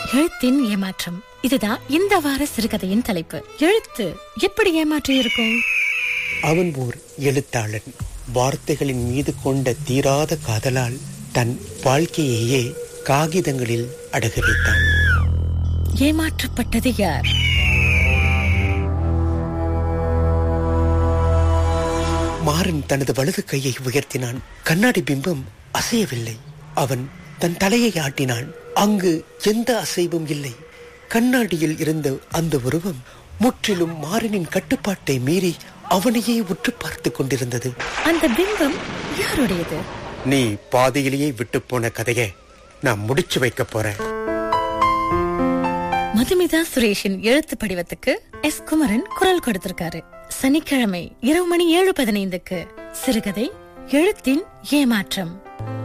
எழுத்தின் ஏமாற்றம் இதுதான் இந்த வார சிறுகதையின் தலைப்பு எழுத்து எப்படி ஏமாற்றி இருக்கும் அவன் ஓர் எழுத்தாளன் வார்த்தைகளின் மீது கொண்ட தீராத காதலால் தன் வாழ்க்கையையே காகிதங்களில் அடகு வைத்தான் ஏமாற்றப்பட்டது யார் மாறன் தனது வலது கையை உயர்த்தினான் கண்ணாடி பிம்பம் அசையவில்லை அவன் தன் தலையை ஆட்டினான் அங்கு எந்த அசைவும் இல்லை கண்ணாடியில் இருந்த அந்த உருவம் முற்றிலும் மாறனின் கட்டுப்பாட்டை மீறி அவனையே உற்று பார்த்து கொண்டிருந்தது அந்த பிம்பம் யாருடையது நீ பாதியிலேயே விட்டு போன கதையை நான் முடிச்சு வைக்க போறேன் மதுமிதா சுரேஷின் எழுத்து படிவத்துக்கு எஸ் குமரன் குரல் கொடுத்திருக்காரு சனிக்கிழமை இரவு மணி ஏழு பதினைந்துக்கு சிறுகதை எழுத்தின் ஏமாற்றம்